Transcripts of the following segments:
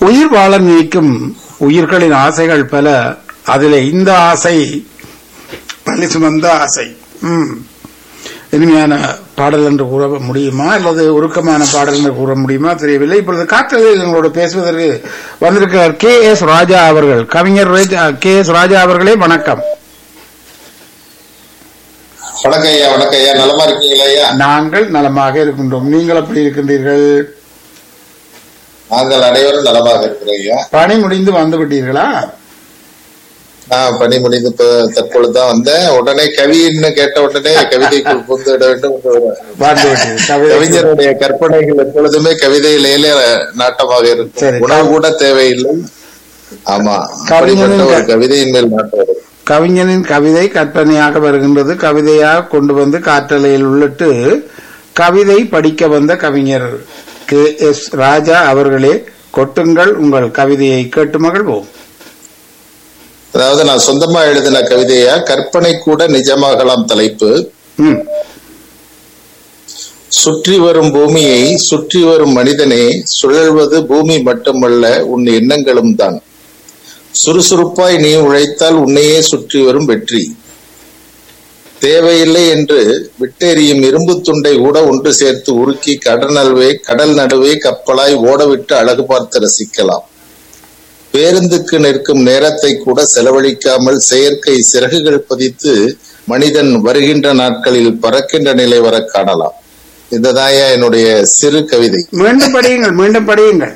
உயிர் வாழ நினைக்கும் உயிர்களின் ஆசைகள் பல அதிலே இந்த ஆசை பள்ளி சுமந்த ஆசை ம். இனிமையான பாடல் என்று கூற முடியுமா அல்லது உருக்கமான பாடல் என்று கூற முடியுமா தெரியவில்லை இப்பொழுது காற்றலில் எங்களோடு பேசுவதற்கு வந்திருக்கிறார் கே எஸ் ராஜா அவர்கள் கவிஞர் கே எஸ் ராஜா அவர்களே வணக்கம் வணக்கம் ஐயா வணக்கம் ஐயா நலமா இருக்கீங்களா ஐயா நாங்கள் நலமாக இருக்கின்றோம் நீங்கள் எப்படி இருக்கின்றீர்கள் நாங்கள் அனைவரும் நலமாக இருக்கிறோம் ஐயா பணி முடிந்து வந்து விட்டீர்களா நான் பணி முடிந்து இப்ப தற்பொழுதுதான் வந்தேன் உடனே கவின்னு கேட்ட உடனே கவிதைக்குள் புகுந்து விட வேண்டும் என்று ஒரு வந்து விட்டீர்கள். கவிதை- கவிஞருடைய கற்பனைகள் எப்பொழுதுமே கவிதையிலேயே நாட்டமாக சரி. இருக்கும் உணவு கூட தேவையில்லை ஆமா கவிஞனின் அப்படிப்பட்ட ஒரு க- கவிதையின் மேல் நாட்டம் வரும் கவிஞனின் கவிதை கற்பனையாக வருகின்றது கவிதையாக கொண்டு வந்து காற்றலையில் உள்ளிட்டு கவிதை படிக்க வந்த கவிஞர் கே எஸ் ராஜா அவர்களே கொட்டுங்கள் உங்கள் கவிதையை கேட்டு மகிழ்வோம் அதாவது நான் சொந்தமா எழுதின கவிதையா கற்பனை கூட நிஜமாகலாம் தலைப்பு ம், சுற்றி வரும் பூமியை சுற்றி வரும் மனிதனே சுழல்வது பூமி மட்டுமல்ல உன் எண்ணங்களும் தான் சுறுசுறுப்பாய் நீ உழைத்தால் உன்னையே சுற்றி வரும் வெற்றி தேவையில்லை என்று விட்டெறியும் இரும்பு துண்டை கூட ஒன்று சேர்த்து உருக்கி கடல் நடுவே கடல் நடுவே கப்பலாய் ஓடவிட்டு அழகு பார்த்து ரசிக்கலாம் பேருந்துக்கு நிற்கும் நேரத்தை கூட செலவழிக்காமல் செயற்கை சிறகுகள் பதித்து மனிதன் வருகின்ற நாட்களில் பறக்கின்ற நிலை வர காணலாம் இதுதான் என்னுடைய சிறு கவிதை மீண்டும் படியுங்கள் மீண்டும் படியுங்கள்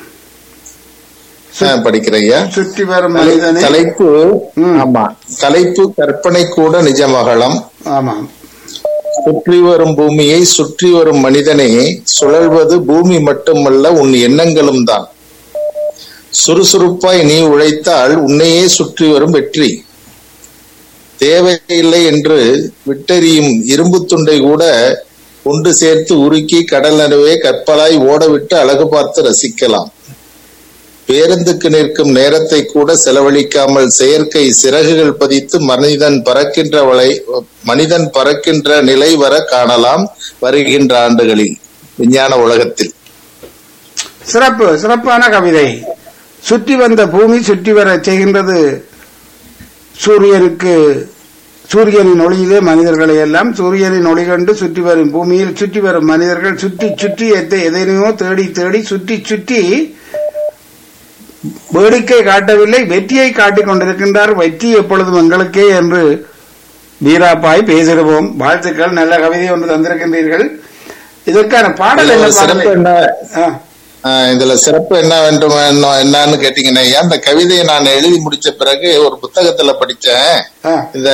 நான் படிக்கிறேன் ஐயா சுற்றி வரும் மனிதனே தலைப்பு ம். ஆமா தலைப்பு கற்பனை கூட நிஜமகலம் ஆமாம் சுற்றி வரும் பூமியை சுற்றி வரும் மனிதனே சுழல்வது பூமி மட்டுமல்ல உன் எண்ணங்களும் தான் சுறுசுறுப்பாய் நீ உழைத்தால் உன்னையே சுற்றி வரும் வெற்றி தேவையில்லை என்று விட்டெறியும் இரும்பு துண்டை கூட ஒன்று சேர்த்து உருக்கி கடல் நடுவே கப்பலாய் ஓடவிட்டு அழகு பார்த்து ரசிக்கலாம் பேருந்துக்கு நிற்கும் நேரத்தை கூட செலவழிக்காமல் செயற்கை சிறகுகள் பதித்து மனிதன் பறக்கின்ற வளை மனிதன் பறக்கின்ற நிலை வர காணலாம் வருகின்ற ஆண்டுகளில் விஞ்ஞான உலகத்தில் சிறப்பு சிறப்பான கவிதை சுற்றி வந்த பூமி சுற்றி வர செய்கின்றது சூரியனுக்கு சூரியனின் ஒளியிலே மனிதர்களை எல்லாம் சூரியனின் ஒளி கண்டு சுற்றி வரும் பூமியில் சுற்றி வரும் மனிதர்கள் சுற்றி சுற்றி எதை எதனையோ தேடி தேடி சுற்றி சுற்றி வேடிக்கை காட்டவில்லை வெற்றியை காட்டிக் கொண்டிருக்கின்றார் வெற்றி எப்பொழுதும் எங்களுக்கே என்று வீராப்பாய் பேசிடுவோம் வாழ்த்துக்கள் நல்ல கவிதை ஒன்று தந்திருக்கின்றீர்கள் இதற்கான பாடல் இதுல என்ன ஒரு சிறப்பு பாடலை? என்ன ஆ, ஆஹ் இதுல சிறப்பு என்ன வேண்டும் என்ன- என்னன்னு கேட்டீங்கன்னா ஐயா, இந்த கவிதையை நான் எழுதி முடிச்ச பிறகு ஒரு புத்தகத்துல படிச்சேன் ஆ, இந்த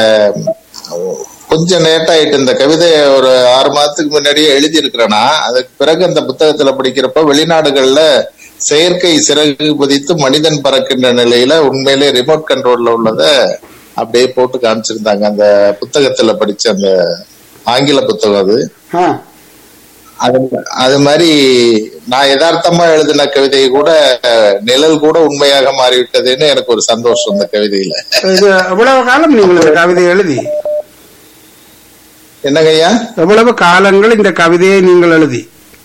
கொஞ்சம் லேட் ஆயிட்டு இந்த கவிதையை ஒரு ஆறு மாதத்துக்கு முன்னாடியே எழுதி இருக்கிறேன்னா அதுக்கு பிறகு அந்த புத்தகத்துல படிக்கிறப்ப வெளிநாடுகள்ல செயற்கை சிறகு பதித்து மனிதன் பறக்கின்ற நிலையில உண்மையிலே ரிமோட் கண்ட்ரோல்ல உள்ளத அப்படியே போட்டு காமிச்சிருந்தாங்க அந்த புத்தகத்துல படிச்ச அந்த ஆங்கில புத்தகம் அது ஆ. அது அது மாதிரி நான் யதார்த்தமா எழுதின கவிதை கூட நிழல் கூட உண்மையாக மாறிவிட்டதுன்னு எனக்கு ஒரு சந்தோஷம் இந்த கவிதையில இது எவ்வளவு காலம் நீங்கள் இந்த கவிதை எழுதி என்னங்க ஐயா எவ்வளவு காலங்கள் இந்த கவிதையை நீங்கள் எழுதி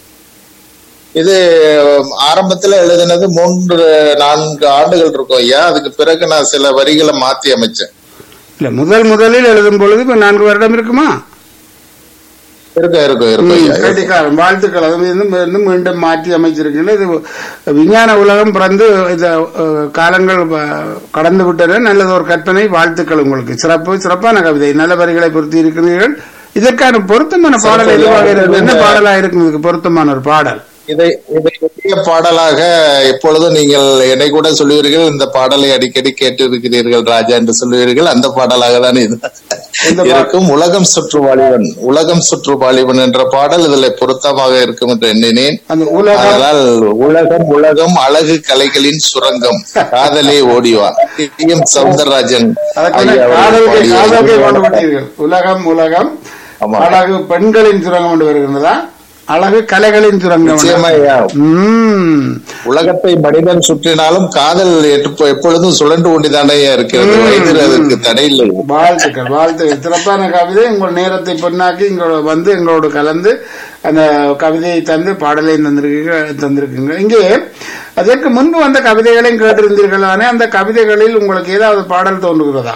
இது ஆரம்பத்துல எழுதினது மூன்று நான்கு ஆண்டுகள் இருக்கும் ஐயா அதுக்கு பிறகு நான் சில வரிகளை மாத்தி அமைச்சேன் இல்ல முதல் முதலில் எழுதும் பொழுது இப்ப நான்கு வருடம் இருக்குமா இருக்கும் இருக்கும் இருக்கும் ஐயா இருக்கும். கட்டிக்காரன் வாழ்த்துக்கள் அது மீண்டும் மீண்டும் மீண்டும் மாற்றி அமைச்சிருக்கீங்க இது விஞ்ஞான உலகம் பிறந்து இந்த அஹ், காலங்கள் அஹ், கடந்து விட்டன நல்லது ஒரு கற்பனை வாழ்த்துக்கள் உங்களுக்கு சிறப்பு சிறப்பான கவிதை நல்ல வரிகளை பொருத்தி இருக்கிறீர்கள் இதற்கான பொருத்தமான பாடல் எதுவாக இருக்கிறது என்ன பாடலா இருக்கும் இதுக்கு பொருத்தமான ஒரு பாடல் இதை இதை புதிய பாடலாக எப்பொழுதும் நீங்கள் என்னை கூட சொல்லுவீர்கள் இந்த பாடலை அடிக்கடி கேட்டு இருக்கிறீர்கள் ராஜா என்று சொல்லுவீர்கள் அந்த பாடலாக தான் இது இந்த பா- இருக்கும் உலகம் சுற்று வாலிபன் உலகம் சுற்று வாலிபன் என்ற பாடல் இதுல பொருத்தமாக இருக்கும் என்று எண்ணினேன் அந்த உலகம் அதனால் உலகம் உலகம் அழகு கலைகளின் சுரங்கம் காதலே ஓடிவா டி எம் சவுந்தரராஜன் அதற்கான ஐயா அவர்கள் காதலுக்கு பாடிய காதலுக்கு கொண்டு ஒரு விட்டீர்கள் உலகம் உலகம் ஆமா. அழகு பெண்களின் சுரங்கம் கொண்டு வருகின்றதா அழகு கலைகளின் சுரங்கம் நிச்சயமா ஐயா. உம் உலகத்தை மனிதன் சுற்றினாலும் காதல் எப்ப- எப்பொழுதும் சுழன்று கொண்டுதானே இருக்கிறது வயதில் அதற்கு தடை இல்லை வாழ்த்துக்கள் வாழ்த்துக்கள் சிறப்பான கவிதை உங்கள் நேரத்தை பொன்னாக்கி எங்களோட வந்து எங்களோடு கலந்து அந்த கவிதையை தந்து பாடலை தந்திருக்கீங்க தந்திருக்கீங்க இங்கே அதற்கு முன்பு வந்த கவிதைகளையும் கேட்டிருந்தீர்களானே அந்த கவிதைகளில் உங்களுக்கு ஏதாவது பாடல் தோன்றுகிறதா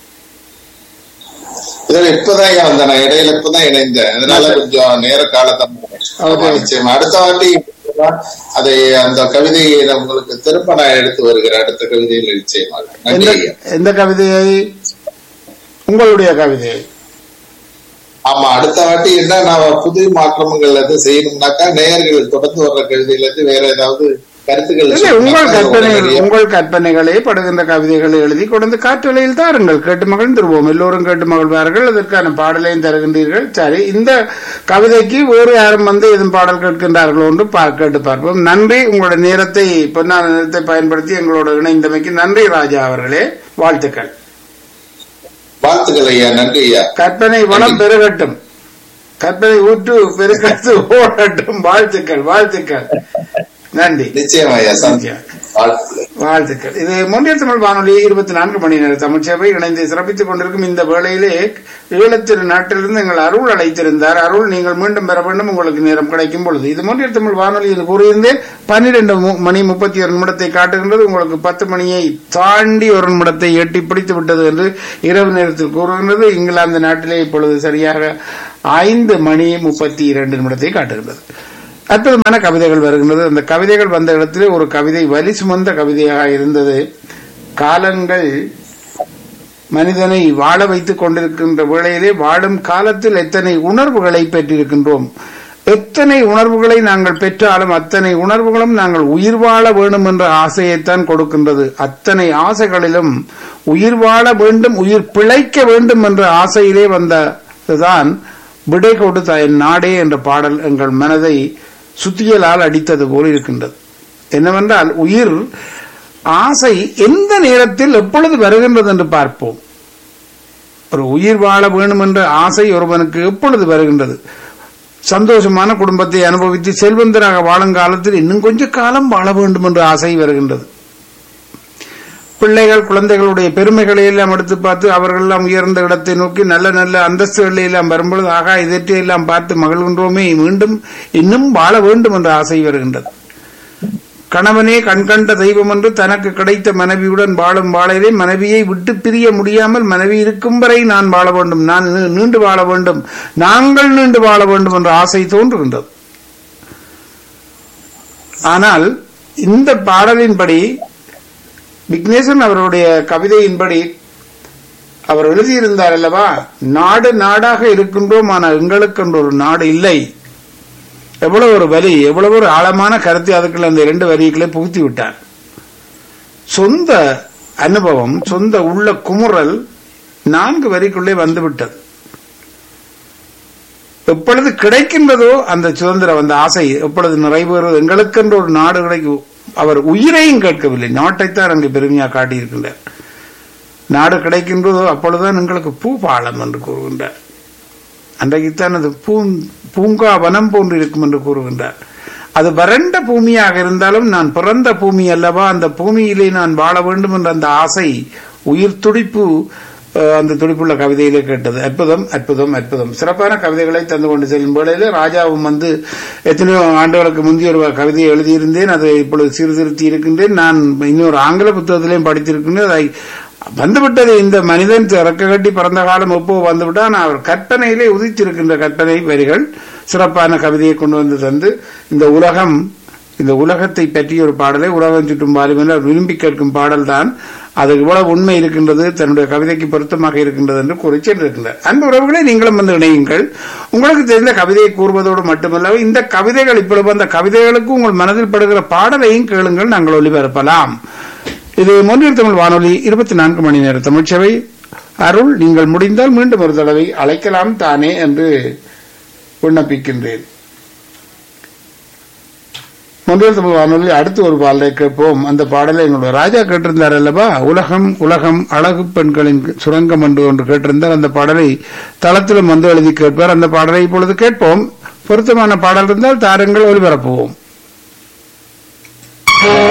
இதுல இப்பதான் ஐயா வந்தேன் நான் இடையில இப்பதான் இணைந்தேன் அதனால கொஞ்சம் நேர காலத்தான் Okay. நிச்சயமா அடுத்த வாட்டி அதை அந்த கவிதையை நான் உங்களுக்கு திரும்ப நான் எடுத்து வருகிறேன் அடுத்த கவிதையில் நிச்சயமாக நன்றி எந்த ஐயா எந்த கவிதையை உங்களுடைய கவிதையை ஆமா அடுத்த வாட்டி என்ன நான் புது மாற்றங்கள் எதுவும் செய்யணும்னாக்கா நேயர்கள் தொடர்ந்து வர்ற கவிதையில இருந்து வேற ஏதாவது கருத்துக்கள் இல்லை உங்கள் சொன்னாக்கா கற்பனை உடனடியா- உங்கள் கற்பனைகளே படுகின்ற கவிதைகளை எழுதி கொண்டு காற்றலையில் தாருங்கள் கேட்டு மகிழ்ந்துருவோம் எல்லோரும் கேட்டு மகிழ்வார்கள் அதற்கான பாடலையும் தருகின்றீர்கள் சரி இந்த கவிதைக்கு வேறு யாரும் வந்து எதுவும் பாடல் கேட்கின்றார்களோ என்று பா- கேட்டு பார்ப்போம் நன்றி உங்களுடைய நேரத்தை பொன்னான நேரத்தை பயன்படுத்தி எங்களோட இணைந்தமைக்கு நன்றி ராஜா அவர்களே வாழ்த்துக்கள் வாழ்த்துக்கள் ஐயா நன்றி ஐயா கற்பனை வளம் பெருகட்டும் கற்பனை ஊற்று பெருகட்டு ஓடட்டும் வாழ்த்துக்கள் வாழ்த்துக்கள் நன்றி நிச்சயம் ஐயா சந்தி நிச்சயம். வாழ்த்துக்கள் வாழ்த்துக்கள் இது மொழியல் தமிழ் வானொலி இருபத்தி நான்கு மணி நேர தமிழ் சேவை இணைந்து சிறப்பித்துக் கொண்டிருக்கும் இந்த வேளையிலே ஈழத்திரு நாட்டிலிருந்து எங்கள் அருள் அழைத்திருந்தார் அருள் நீங்கள் மீண்டும் பெற வேண்டும் உங்களுக்கு நேரம் கிடைக்கும் பொழுது இது மொழியல் தமிழ் வானொலி என்று கூறியிருந்தேன் பன்னிரண்டு மணி முப்பத்தி ஒரு நிமிடத்தை காட்டுகின்றது உங்களுக்கு பத்து மணியை தாண்டி ஒரு நிமிடத்தை எட்டி பிடித்து விட்டது என்று இரவு நேரத்தில் கூறுகின்றது இங்கிலாந்து நாட்டிலே இப்பொழுது சரியாக ஐந்து மணி முப்பத்தி இரண்டு நிமிடத்தை காட்டுகின்றது அற்புதமான கவிதைகள் வருகின்றது அந்த கவிதைகள் வந்த இடத்திலே ஒரு கவிதை வலி சுமந்த கவிதையாக இருந்தது காலங்கள் மனிதனை வாழ வைத்துக் கொண்டிருக்கின்ற வேளையிலே வாழும் காலத்தில் எத்தனை உணர்வுகளை பெற்றிருக்கின்றோம் எத்தனை உணர்வுகளை நாங்கள் பெற்றாலும் அத்தனை உணர்வுகளும் நாங்கள் உயிர் வாழ வேண்டும் என்ற ஆசையைத்தான் கொடுக்கின்றது அத்தனை ஆசைகளிலும் உயிர் வாழ வேண்டும் உயிர் பிழைக்க வேண்டும் என்ற ஆசையிலே வந்ததுதான் விடை கொடுத்த என் நாடே என்ற பாடல் எங்கள் மனதை சுத்தியலால் அடித்தது போல் இருக்கின்றது என்னவென்றால் உயிர் ஆசை எந்த நேரத்தில் எப்பொழுது வருகின்றது என்று பார்ப்போம் ஒரு உயிர் வாழ வேண்டும் என்ற ஆசை ஒருவனுக்கு எப்பொழுது வருகின்றது சந்தோஷமான குடும்பத்தை அனுபவித்து செல்வந்தராக வாழும் காலத்தில் இன்னும் கொஞ்ச காலம் வாழ வேண்டும் என்ற ஆசை வருகின்றது பிள்ளைகள் குழந்தைகளுடைய பெருமைகளை எல்லாம் எடுத்து பார்த்து அவர்கள் எல்லாம் உயர்ந்த இடத்தை நோக்கி நல்ல நல்ல அந்தஸ்துகளை எல்லாம் வரும்பொழுது ஆகா இதற்றை எல்லாம் பார்த்து மகிழ்கின்றோமே மீண்டும் இன்னும் வாழ வேண்டும் என்ற ஆசை வருகின்றது கணவனே கண்கண்ட தெய்வம் என்று தனக்கு கிடைத்த மனைவியுடன் வாழும் வாழையிலே மனைவியை விட்டு பிரிய முடியாமல் மனைவி இருக்கும் வரை நான் வாழ வேண்டும் நான் நீ- நீண்டு வாழ வேண்டும் நாங்கள் நீண்டு வாழ வேண்டும் என்ற ஆசை தோன்றுகின்றது ஆனால் இந்த பாடலின்படி விக்னேசன் அவருடைய கவிதையின்படி அவர் எழுதியிருந்தார் அல்லவா நாடு நாடாக இருக்கின்றோம் ஆனால் எங்களுக்கென்று ஒரு நாடு இல்லை எவ்வளவு ஒரு வரி எவ்வளவு ஒரு ஆழமான கருத்தை அதுக்குள்ள அந்த இரண்டு வரிகளை புகுத்தி விட்டார் சொந்த அனுபவம் சொந்த உள்ள குமுறல் நான்கு வரிக்குள்ளே வந்துவிட்டது எப்பொழுது கிடைக்கின்றதோ அந்த சுதந்திரம் அந்த ஆசை எப்பொழுது நிறைவேறுவது எங்களுக்கென்று ஒரு நாடு கிடைக்கும் அவர் உயிரையும் கேட்கவில்லை நாட்டைத்தான் அங்கு பெருமையாக காட்டியிருக்கின்றார் நாடு கிடைக்கின்றதோ அப்பொழுதுதான் எங்களுக்கு பூபாலம் என்று கூறுகின்றார் அன்றைக்குத்தான் அது பூங் பூங்கா வனம் போன்று இருக்கும் என்று கூறுகின்றார் அது வறண்ட பூமியாக இருந்தாலும் நான் பிறந்த பூமி அல்லவா அந்த பூமியிலே நான் வாழ வேண்டும் என்ற அந்த ஆசை உயிர் துடிப்பு அஹ், அந்த துடிப்புள்ள கவிதையிலே கேட்டது அற்புதம் அற்புதம் அற்புதம் சிறப்பான கவிதைகளை தந்து கொண்டு செல்லும் வேளையிலே ராஜாவும் வந்து எத்தனையோ ஆண்டுகளுக்கு முந்தைய ஒரு கவிதையை எழுதியிருந்தேன் அதை இப்பொழுது சீர்திருத்தி இருக்கின்றேன் நான் இன்னொரு ஆங்கில புத்தகத்திலையும் படித்திருக்கின்றேன் அதை வந்துவிட்டது இந்த மனிதன் இறக்க கட்டி பிறந்த காலம் எப்போ வந்துவிட்டான் அவர் கற்பனையிலே உதித்திருக்கின்ற கற்பனை வரிகள் சிறப்பான கவிதையை கொண்டு வந்து தந்து இந்த உலகம் இந்த உலகத்தை பற்றிய ஒரு பாடலை உலகம் சுற்றும் வாலிபன் அவர் விரும்பி கேட்கும் பாடல் தான் அது இவ்வளவு உண்மை இருக்கின்றது தன்னுடைய கவிதைக்கு பொருத்தமாக இருக்கின்றது என்று கூறி சென்றிருக்கின்றார் அன்பு உறவுகளை நீங்களும் வந்து இணையுங்கள் உங்களுக்கு தெரிந்த கவிதையை கூறுவதோடு மட்டுமல்ல இந்த கவிதைகள் இப்பொழுது அந்த கவிதைகளுக்கு உங்கள் மனதில் படுகிற பாடலையும் கேளுங்கள் நாங்கள் ஒளிபரப்பலாம் இது மொழியர் தமிழ் வானொலி இருபத்தி நான்கு மணி நேர தமிழ்ச்சவை அருள் நீங்கள் முடிந்தால் மீண்டும் ஒரு தடவை அழைக்கலாம் தானே என்று விண்ணப்பிக்கின்றேன் மொழியர் தமிழ் வானொலி அடுத்து ஒரு பாடலை கேட்போம் அந்த பாடலை எங்களுடைய ராஜா கேட்டிருந்தார் அல்லவா உலகம் உலகம் அழகு பெண்களின் சுரங்கம் என்று ஒன்று கேட்டிருந்தார் அந்த பாடலை தளத்திலும் வந்து எழுதி கேட்பார் அந்த பாடலை இப்பொழுது கேட்போம் பொருத்தமான பாடல் இருந்தால் தாருங்கள் ஒளிபரப்புவோம்